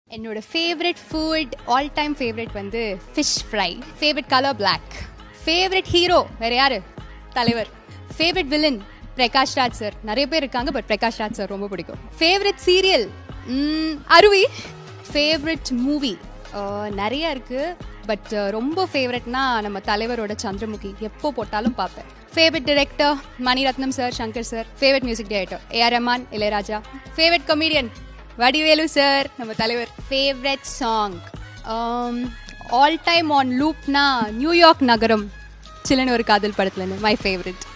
என்னோட favourite food all time favourite வந்து fish fry favourite colour black favourite hero வேற யாரு தலைவர் favourite villain Prakash Raj sir நிறைய பேர் இருக்காங்க பட் பிரகாஷ் ராஜ் சார் ரொம்ப பிடிக்கும் favourite serial Aruvi favourite movie நிறைய இருக்கு பட் ரொம்ப ஃபேவரட்னா நம்ம தலைவரோட சந்திரமுகி எப்போ போட்டாலும் பார்ப்பேன் favourite director Mani Ratnam sir Shankar sir favourite music director A R Rahman Ilaiyaraaja favourite comedian Vadivelu sir நம்ம தலைவர் favourite song all time on லூப்னா நியூயார்க் நகரம் சிலன் ஒரு காதல் படத்துல மை ஃபேவரட்